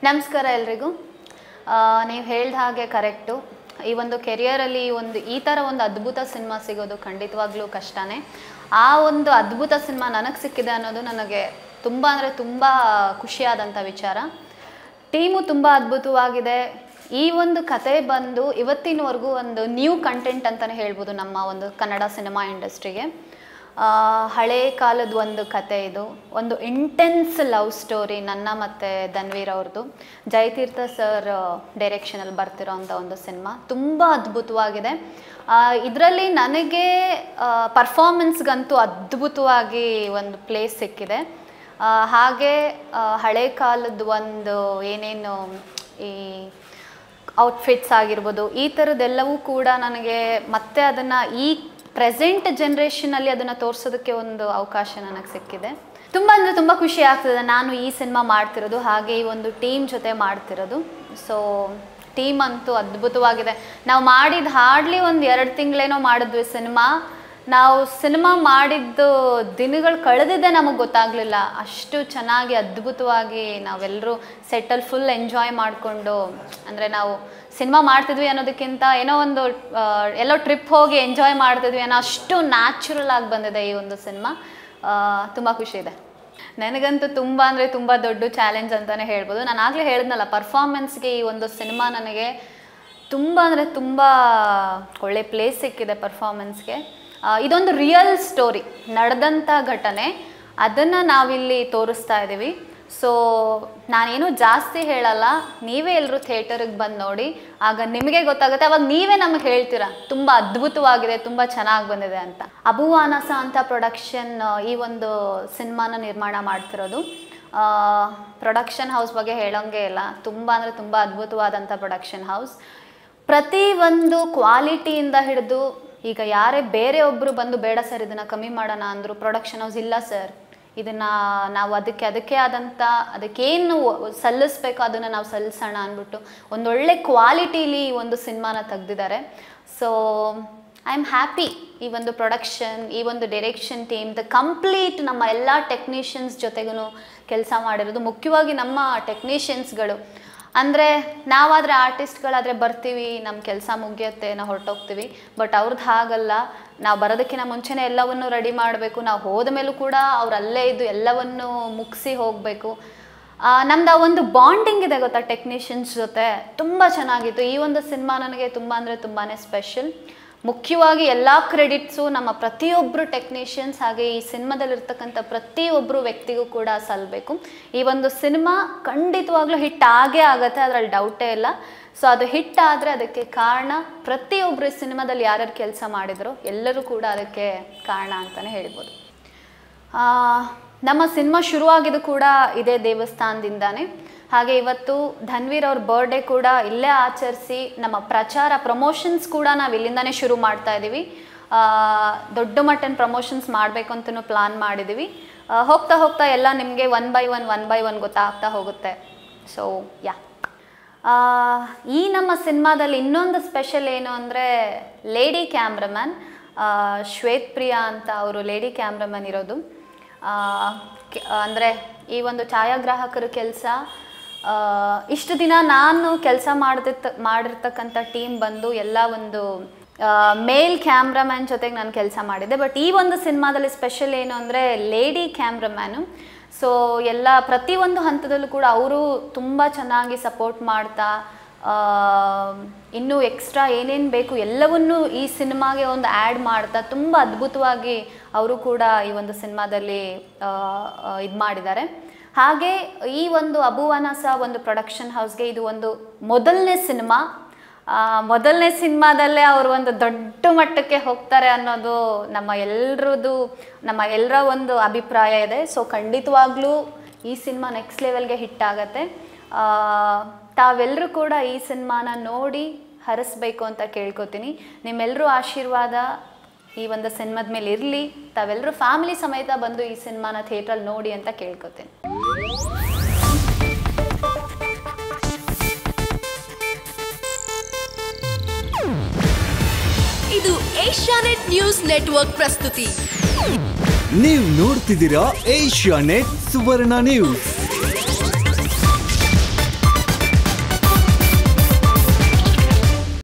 ನಮಸ್ಕಾರ ಎಲ್ರಿಗೂ ನೀವು ಹೇಳ್ದ ಹಾಗೆ ಕರೆಕ್ಟು ಈ ಒಂದು ಕೆರಿಯರಲ್ಲಿ ಒಂದು ಈ ಥರ ಒಂದು ಅದ್ಭುತ ಸಿನಿಮಾ ಸಿಗೋದು ಖಂಡಿತವಾಗ್ಲೂ ಕಷ್ಟನೇ ಆ ಒಂದು ಅದ್ಭುತ ಸಿನಿಮಾ ನನಗೆ ಸಿಕ್ಕಿದೆ ಅನ್ನೋದು ನನಗೆ ತುಂಬ ಅಂದರೆ ತುಂಬ ಖುಷಿಯಾದಂಥ ವಿಚಾರ ಟೀಮು ತುಂಬ ಅದ್ಭುತವಾಗಿದೆ ಈ ಒಂದು ಕತೆ ಬಂದು ಇವತ್ತಿನವರೆಗೂ ಒಂದು ನ್ಯೂ ಕಂಟೆಂಟ್ ಅಂತಲೇ ಹೇಳ್ಬೋದು ನಮ್ಮ ಒಂದು ಕನ್ನಡ ಸಿನಿಮಾ ಇಂಡಸ್ಟ್ರಿಗೆ ಆ, ಹಳೆ ಕಾಲದ ಒಂದು ಕತೆ ಇದು ಒಂದು ಇಂಟೆನ್ಸ್ ಲವ್ ಸ್ಟೋರಿ ನನ್ನ ಮತ್ತು ಧನ್ವೀರ್ ಅವ್ರದ್ದು ಜಯತೀರ್ಥ ಸರ್ ಡೈರೆಕ್ಷನಲ್ಲಿ ಬರ್ತಿರೋ ಅಂಥ ಒಂದು ಸಿನಿಮಾ ತುಂಬ ಅದ್ಭುತವಾಗಿದೆ ಇದರಲ್ಲಿ ನನಗೆ ಪರ್ಫಾರ್ಮೆನ್ಸ್ಗಂತೂ ಅದ್ಭುತವಾಗಿ ಒಂದು ಪ್ಲೇಸ್ ಸಿಕ್ಕಿದೆ ಆ, ಹಾಗೆ ಆ, ಹಳೆ ಕಾಲದ ಒಂದು ಏನೇನು ಈ ಔಟ್ಫಿಟ್ಸ್ ಆಗಿರ್ಬೋದು ಈ ಥರದ್ದೆಲ್ಲವೂ ಕೂಡ ನನಗೆ ಮತ್ತೆ ಅದನ್ನು ಈ ಪ್ರೆಸೆಂಟ್ ಜನ್ರೇಷನಲ್ಲಿ ಅದನ್ನು ತೋರಿಸೋದಕ್ಕೆ ಒಂದು ಅವಕಾಶ ನನಗೆ ಸಿಕ್ಕಿದೆ ತುಂಬ ಅಂದರೆ ತುಂಬ ಖುಷಿ ಆಗ್ತದೆ ನಾನು ಈ ಸಿನಿಮಾ ಮಾಡ್ತಿರೋದು ಹಾಗೆ ಈ ಒಂದು ಟೀಮ್ ಜೊತೆ ಮಾಡ್ತಿರೋದು ಸೊ ಟೀಮ್ ಅಂತೂ ಅದ್ಭುತವಾಗಿದೆ ನಾವು ಮಾಡಿದ ಹಾರ್ಡ್ಲಿ ಒಂದು ಎರಡು ತಿಂಗಳೇನೋ ಮಾಡಿದ್ವಿ ಸಿನಿಮಾ ನಾವು ಸಿನಿಮಾ ಮಾಡಿದ್ದು ದಿನಗಳು ಕಳೆದಿದ್ದೆ ನಮಗೆ ಗೊತ್ತಾಗಲಿಲ್ಲ ಅಷ್ಟು ಚೆನ್ನಾಗಿ ಅದ್ಭುತವಾಗಿ ನಾವೆಲ್ಲರೂ ಸೆಟ್ಟಲ್ಲಿ ಫುಲ್ ಎಂಜಾಯ್ ಮಾಡಿಕೊಂಡು ಅಂದರೆ ನಾವು ಸಿನಿಮಾ ಮಾಡ್ತಿದ್ವಿ ಅನ್ನೋದಕ್ಕಿಂತ ಏನೋ ಒಂದು ಆ, ಎಲ್ಲೋ ಟ್ರಿಪ್ ಹೋಗಿ ಎಂಜಾಯ್ ಮಾಡ್ತಿದ್ವಿ ಅನ್ನೋ ಅಷ್ಟು ನ್ಯಾಚುರಲ್ ಆಗಿ ಬಂದಿದೆ ಈ ಒಂದು ಸಿನಿಮಾ ತುಂಬ ಖುಷಿ ಇದೆ ನನಗಂತೂ ತುಂಬ ಅಂದರೆ ತುಂಬ ದೊಡ್ಡ ಚಾಲೆಂಜ್ ಅಂತಲೇ ಹೇಳ್ಬೋದು ನಾನು ಆಗಲೇ ಹೇಳಿದ್ನಲ್ಲ ಪರ್ಫಾರ್ಮೆನ್ಸ್ಗೆ ಈ ಒಂದು ಸಿನಿಮಾ ನನಗೆ ತುಂಬ ಅಂದರೆ ತುಂಬ ಒಳ್ಳೆ ಪ್ಲೇಸ್ ಸಿಕ್ಕಿದೆ ಪರ್ಫಾರ್ಮೆನ್ಸ್ಗೆ ಇದೊಂದು ರಿಯಲ್ ಸ್ಟೋರಿ ನಡೆದಂಥ ಘಟನೆ ಅದನ್ನು ನಾವಿಲ್ಲಿ ತೋರಿಸ್ತಾ ಇದ್ದೀವಿ ಸೊ ನಾನೇನು ಜಾಸ್ತಿ ಹೇಳಲ್ಲ ನೀವೇ ಎಲ್ಲರೂ ಥಿಯೇಟರಿಗೆ ಬಂದು ನೋಡಿ ಆಗ ನಿಮಗೆ ಗೊತ್ತಾಗುತ್ತೆ ಅವಾಗ ನೀವೇ ನಮಗೆ ಹೇಳ್ತೀರಾ ತುಂಬ ಅದ್ಭುತವಾಗಿದೆ ತುಂಬ ಚೆನ್ನಾಗಿ ಬಂದಿದೆ ಅಂತ ಅಬುವಾನಸ ಅಂತ ಪ್ರೊಡಕ್ಷನ್ ಈ ಒಂದು ಸಿನಿಮಾನ ನಿರ್ಮಾಣ ಮಾಡ್ತಿರೋದು ಪ್ರೊಡಕ್ಷನ್ ಹೌಸ್ ಬಗ್ಗೆ ಹೇಳೋಂಗೆ ಇಲ್ಲ ತುಂಬ ಅಂದರೆ ತುಂಬ ಅದ್ಭುತವಾದಂಥ ಪ್ರೊಡಕ್ಷನ್ ಹೌಸ್ ಪ್ರತಿ ಒಂದು ಕ್ವಾಲಿಟಿಯಿಂದ ಹಿಡಿದು ಈಗ ಯಾರೇ ಬೇರೆ ಒಬ್ಬರು ಬಂದು ಬೇಡ ಸರ್ ಇದನ್ನು ಕಮ್ಮಿ ಮಾಡೋಣ ಅಂದರು ಪ್ರೊಡಕ್ಷನ್ ಹೌಸ್ ಇಲ್ಲ ಸರ್ ಇದನ್ನು ನಾವು ಅದಕ್ಕೆ ಅದಕ್ಕೆ ಆದಂಥ ಅದಕ್ಕೇನು ಸಲ್ಲಿಸ್ಬೇಕು ಅದನ್ನು ನಾವು ಸಲ್ಲಿಸೋಣ ಅಂದ್ಬಿಟ್ಟು ಒಂದೊಳ್ಳೆ ಕ್ವಾಲಿಟೀಲಿ ಈ ಒಂದು ಸಿನಿಮಾನ ತೆಗ್ದಿದ್ದಾರೆ ಸೊ ಐ ಆಮ್ ಹ್ಯಾಪಿ ಈ ಒಂದು ಪ್ರೊಡಕ್ಷನ್ ಈ ಒಂದು ಡೈರೆಕ್ಷನ್ ಟೀಮ್ ದ ಕಂಪ್ಲೀಟ್ ನಮ್ಮ ಎಲ್ಲ ಟೆಕ್ನಿಷಿಯನ್ಸ್ ಜೊತೆಗೂ ಕೆಲಸ ಮಾಡಿರೋದು ಮುಖ್ಯವಾಗಿ ನಮ್ಮ ಟೆಕ್ನಿಷಿಯನ್ಸ್ಗಳು ಅಂದರೆ ನಾವಾದರೆ ಆರ್ಟಿಸ್ಟ್ಗಳಾದರೆ ಬರ್ತೀವಿ ನಮ್ಮ ಕೆಲಸ ಮುಗಿಯುತ್ತೆ ನಾವು ಹೊರಟೋಗ್ತೀವಿ ಬಟ್ ಅವ್ರದ್ದು ಹಾಗಲ್ಲ ನಾವು ಬರೋದಕ್ಕಿಂತ ಮುಂಚೆನೇ ಎಲ್ಲವನ್ನು ರೆಡಿ ಮಾಡಬೇಕು ನಾವು ಹೋದ ಮೇಲೂ ಕೂಡ ಅವ್ರು ಅಲ್ಲೇ ಇದ್ದು ಎಲ್ಲವನ್ನು ಮುಗಿಸಿ ಹೋಗಬೇಕು ನಮ್ದು ಆ ಒಂದು ಬಾಂಡಿಂಗ್ ಇದೆ ಗೊತ್ತಾ ಟೆಕ್ನಿಷಿಯನ್ಸ್ ಜೊತೆ ತುಂಬ ಚೆನ್ನಾಗಿತ್ತು ಈ ಒಂದು ಸಿನಿಮಾ ನನಗೆ ತುಂಬ ಅಂದರೆ ತುಂಬಾ ಸ್ಪೆಷಲ್ ಮುಖ್ಯವಾಗಿ ಎಲ್ಲ ಕ್ರೆಡಿಟ್ಸು ನಮ್ಮ ಪ್ರತಿಯೊಬ್ಬರು ಟೆಕ್ನಿಷಿಯನ್ಸ್ ಹಾಗೆ ಈ ಸಿನಿಮಾದಲ್ಲಿರ್ತಕ್ಕಂಥ ಪ್ರತಿಯೊಬ್ಬರು ವ್ಯಕ್ತಿಗೂ ಕೂಡ ಸಲ್ಲಬೇಕು ಈ ಒಂದು ಸಿನಿಮಾ ಖಂಡಿತವಾಗ್ಲೂ ಹಿಟ್ ಆಗೇ ಆಗುತ್ತೆ ಅದರಲ್ಲಿ ಡೌಟೇ ಇಲ್ಲ ಸೊ ಅದು ಹಿಟ್ ಆದರೆ ಅದಕ್ಕೆ ಕಾರಣ ಪ್ರತಿಯೊಬ್ಬರು ಈ ಸಿನಿಮಾದಲ್ಲಿ ಯಾರ್ಯಾರು ಕೆಲಸ ಮಾಡಿದ್ರು ಎಲ್ಲರೂ ಕೂಡ ಅದಕ್ಕೆ ಕಾರಣ ಅಂತಲೇ ಹೇಳ್ಬೋದು ಆ, ನಮ್ಮ ಸಿನಿಮಾ ಶುರುವಾಗಿದ್ದು ಕೂಡ ಇದೇ ದೇವಸ್ಥಾನದಿಂದಾನೇ ಹಾಗೆ ಇವತ್ತು ಧನ್ವೀರ್ ಅವ್ರ ಬರ್ಡೇ ಕೂಡ ಇಲ್ಲೇ ಆಚರಿಸಿ ನಮ್ಮ ಪ್ರಚಾರ ಪ್ರಮೋಷನ್ಸ್ ಕೂಡ ನಾವು ಇಲ್ಲಿಂದಾನೇ ಶುರು ಮಾಡ್ತಾ ಇದ್ದೀವಿ ಆ, ದೊಡ್ಡ ಮಟ್ಟನ ಪ್ರಮೋಷನ್ಸ್ ಮಾಡಬೇಕು ಅಂತಲೂ ಪ್ಲಾನ್ ಮಾಡಿದ್ದೀವಿ ಆ, ಹೋಗ್ತಾ ಹೋಗ್ತಾ ಎಲ್ಲ ನಿಮಗೆ one by one one by one ಗೊತ್ತಾಗ್ತಾ ಹೋಗುತ್ತೆ ಸೊ ಯಾ ಆ, ಈ ನಮ್ಮ ಸಿನಿಮಾದಲ್ಲಿ ಇನ್ನೊಂದು ಸ್ಪೆಷಲ್ ಏನು ಅಂದರೆ ಲೇಡಿ ಕ್ಯಾಮ್ರಮನ್ ಶ್ವೇತ್ ಪ್ರಿಯಾ ಅಂತ ಅವರು ಲೇಡಿ ಕ್ಯಾಮ್ರಮನ್ ಇರೋದು ಅಂದರೆ ಈ ಒಂದು ಛಾಯಾಗ್ರಾಹಕರ ಕೆಲಸ ಇಷ್ಟು ದಿನ ನಾನು ಕೆಲಸ ಮಾಡ್ದಿತ್ತ ಮಾಡಿರ್ತಕ್ಕಂಥ ಟೀಮ್ ಬಂದು ಎಲ್ಲ ಒಂದು ಮೇಲ್ ಕ್ಯಾಮ್ರಾಮ್ಯಾನ್ ಜೊತೆಗೆ ನಾನು ಕೆಲಸ ಮಾಡಿದ್ದೆ ಬಟ್ ಈ ಒಂದು ಸಿನಿಮಾದಲ್ಲಿ ಸ್ಪೆಷಲ್ ಏನು ಅಂದರೆ ಲೇಡಿ ಕ್ಯಾಮ್ರಾಮ್ಯಾನು ಸೊ ಎಲ್ಲ ಪ್ರತಿಯೊಂದು ಹಂತದಲ್ಲೂ ಕೂಡ ಅವರು ತುಂಬ ಚೆನ್ನಾಗಿ ಸಪೋರ್ಟ್ ಮಾಡ್ತಾ ಆ, ಇನ್ನೂ ಎಕ್ಸ್ಟ್ರಾ ಏನೇನು ಬೇಕು ಎಲ್ಲವನ್ನೂ ಈ ಸಿನಿಮಾಗೆ ಒಂದು ಆ್ಯಡ್ ಮಾಡ್ತಾ ತುಂಬ ಅದ್ಭುತವಾಗಿ ಅವರು ಕೂಡ ಈ ಒಂದು ಸಿನಿಮಾದಲ್ಲಿ ಇದು ಮಾಡಿದ್ದಾರೆ ಹಾಗೆ ಈ ಒಂದು ಅಬುವನಸ ಒಂದು ಪ್ರೊಡಕ್ಷನ್ ಹೌಸ್ಗೆ ಇದು ಒಂದು ಮೊದಲನೇ ಸಿನಿಮಾ ಆ, ಮೊದಲನೇ ಸಿನಿಮಾದಲ್ಲೇ ಅವರು ಒಂದು ದೊಡ್ಡ ಮಟ್ಟಕ್ಕೆ ಹೋಗ್ತಾರೆ ಅನ್ನೋದು ನಮ್ಮ ಎಲ್ರದ್ದು ನಮ್ಮ ಎಲ್ಲರ ಒಂದು ಅಭಿಪ್ರಾಯ ಇದೆ ಸೊ ಖಂಡಿತವಾಗ್ಲೂ ಈ ಸಿನಿಮಾ ನೆಕ್ಸ್ಟ್ ಲೆವೆಲ್ಗೆ ಹಿಟ್ ಆಗತ್ತೆ ಆ, ತಾವೆಲ್ಲರೂ ಕೂಡ ಈ ಸಿನಿಮಾನ ನೋಡಿ ಹರಿಸ್ಬೇಕು ಅಂತ ಕೇಳ್ಕೊತೀನಿ ನಿಮ್ಮೆಲ್ಲರೂ ಆಶೀರ್ವಾದ ಈ ಒಂದು ಸಿನಿಮಾದ ಮೇಲೆ ಇರಲಿ ತಾವೆಲ್ಲರೂ ಫ್ಯಾಮಿಲಿ ಸಮೇತ ಬಂದು ಈ ಸಿನಿಮಾನ ಥಿಯೇಟ್ರಲ್ಲಿ ನೋಡಿ ಅಂತ ಕೇಳ್ಕೊತೀನಿ ಇದು ಏಷ್ಯಾನೆಟ್ ನ್ಯೂಸ್ ನೆಟ್ವರ್ಕ್ ಪ್ರಸ್ತುತಿ ನೀವು ನೋಡ್ತಿದ್ದೀರಾ ಏಷ್ಯಾ ನೆಟ್ ಸುವರ್ಣ ನ್ಯೂಸ್